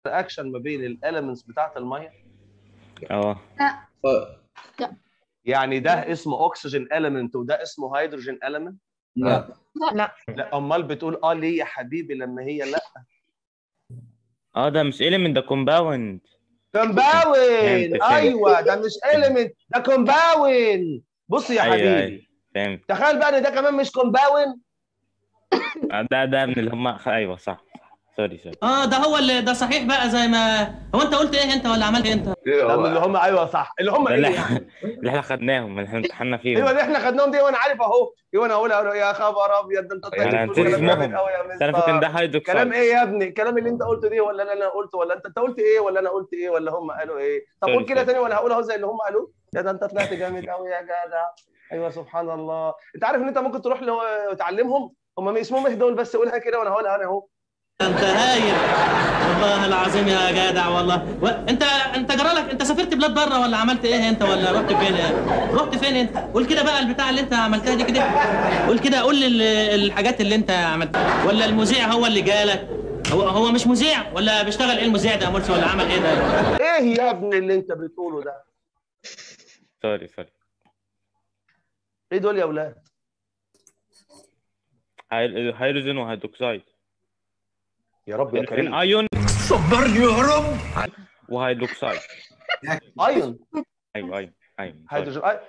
اكشن ما بين الاليمنتس بتاعت الميه اه يعني ده اسمه اكسجين اليمنت وده اسمه هيدروجين اليمنت لا لا امال بتقول اه ليه يا حبيبي لما هي لا اه ده مش element ده كومباوند كومباوند فهمت، فهمت. ايوه ده مش اليمنت ده كومباوند بص يا أيوة، حبيبي أيوة. فهمت تخيل بقى ان ده كمان مش كومباوند آه، ده ده من اللي هم ايوه صح سوري سوري اه ده هو اللي ده صحيح بقى زي ما هو انت قلت ايه انت ولا عملت ايه انت ده من اللي هم ايوه صح اللي هم ده ايه اللي يعني احنا اللي احنا خدناهم اللي احنا امتحنا ايوه فيهم اللي احنا خدناهم دي وانا عارف اهو وانا اقول اقول يا خبر ابيض ده انت طلعت أنا بتقول نسيت كلام جامد اسمهم. قوي يا بس انا فاكر ان ده مستر هيدروكسيد كلام ايه يا ابني الكلام اللي انت قلته دي ولا اللي انا قلته ولا انت انت قلت ايه ولا انا قلت ايه ولا هم قالوا ايه طب سوري، قول كده سوري. تاني ولا هقول اهو زي اللي هم قالوه يا ده انت طلعت جامد قوي يا جدع ايوه سبحان الله انت عارف ان انت ممكن تروح له وتعلمهم هم اسمهم ايه دول بس قولها كده وانا هقولها انا اهو انت هايل والله العظيم يا جدع والله و... انت انت جرالك انت سافرت بلاد بره ولا عملت ايه انت ولا رحت فين رحت فين انت قول كده بقى البتاع اللي انت عملتها دي كده قول كده قول لي ال- الحاجات اللي انت عملتها ولا المذيع هو اللي جالك هو هو مش مذيع ولا بيشتغل ايه المذيع ده يا مرسي ولا عمل ايه ده ايه يا ابني اللي انت بتقوله ده سوري سوري ايه دول يا اولاد هاي- هيدروجين وهيدروكسيد يا رب يا الاثنين كريم ايون صبرني يا رب وهيدروكسيد ايون ايوه ايوه ايوه هيدروجين